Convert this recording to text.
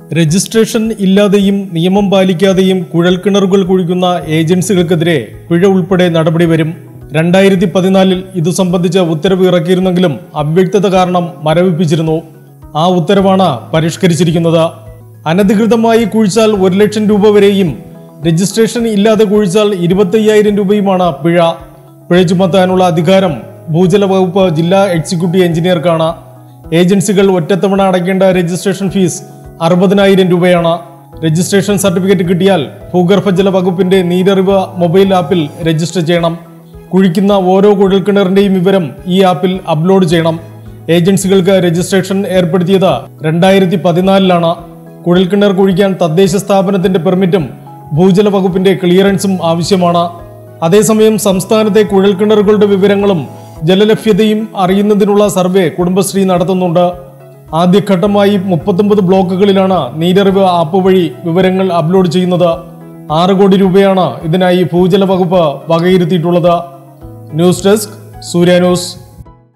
registration ഇല്ലാതെയും നിയമം പാലിക്കാതെയും കുഴൽക്കിണറുകൾ കുഴിക്കുന്ന ഏജൻസികൾക്കെതിരെ പിഴ ഉൾപ്പെടെ നടപടി വരും രണ്ടായിരത്തി പതിനാലിൽ ഇതു സംബന്ധിച്ച ഉത്തരവ് ഇറക്കിയിരുന്നെങ്കിലും അവ്യക്തത കാരണം മരവിപ്പിച്ചിരുന്നു ആ ഉത്തരവാണ് പരിഷ്കരിച്ചിരിക്കുന്നത് അനധികൃതമായി കുഴിച്ചാൽ ഒരു ലക്ഷം രൂപ വരെയും രജിസ്ട്രേഷൻ ഇല്ലാതെ കുഴിച്ചാൽ ഇരുപത്തയ്യായിരം രൂപയുമാണ് പിഴ പിഴ ചുമത്താനുള്ള അധികാരം ഭൂജല വകുപ്പ് ജില്ലാ എക്സിക്യൂട്ടീവ് എഞ്ചിനീയർക്കാണ് ഏജൻസികൾ ഒറ്റത്തവണ അടയ്ക്കേണ്ട രജിസ്ട്രേഷൻ ഫീസ് അറുപതിനായിരം രൂപയാണ് രജിസ്ട്രേഷൻ സർട്ടിഫിക്കറ്റ് കിട്ടിയാൽ ഭൂഗർഭജല വകുപ്പിന്റെ നീരറിവ് മൊബൈൽ ആപ്പിൽ രജിസ്റ്റർ ചെയ്യണം കുഴിക്കുന്ന ഓരോ കുഴൽക്കിണറിന്റെയും വിവരം ഈ ആപ്പിൽ അപ്ലോഡ് ചെയ്യണം ഏജൻസികൾക്ക് രജിസ്ട്രേഷൻ ഏർപ്പെടുത്തിയത് രണ്ടായിരത്തി പതിനാലിലാണ് കുഴൽക്കിണർ കുഴിക്കാൻ തദ്ദേശ സ്ഥാപനത്തിന്റെ പെർമിറ്റും ഭൂജല വകുപ്പിന്റെ ക്ലിയറൻസും ആവശ്യമാണ് അതേസമയം സംസ്ഥാനത്തെ കുഴൽക്കിണറുകളുടെ വിവരങ്ങളും ജലലഭ്യതയും അറിയുന്നതിനുള്ള സർവേ കുടുംബശ്രീ നടത്തുന്നുണ്ട് ആദ്യഘട്ടമായി മുപ്പത്തൊമ്പത് ബ്ലോക്കുകളിലാണ് നീരറിവ് ആപ്പ് വഴി വിവരങ്ങൾ അപ്ലോഡ് ചെയ്യുന്നത് ആറ് കോടി രൂപയാണ് ഇതിനായി ഭൂജല വകുപ്പ് വകയിരുത്തിയിട്ടുള്ളത് ന്യൂസ് ഡെസ്ക് സൂര്യ ന്യൂസ്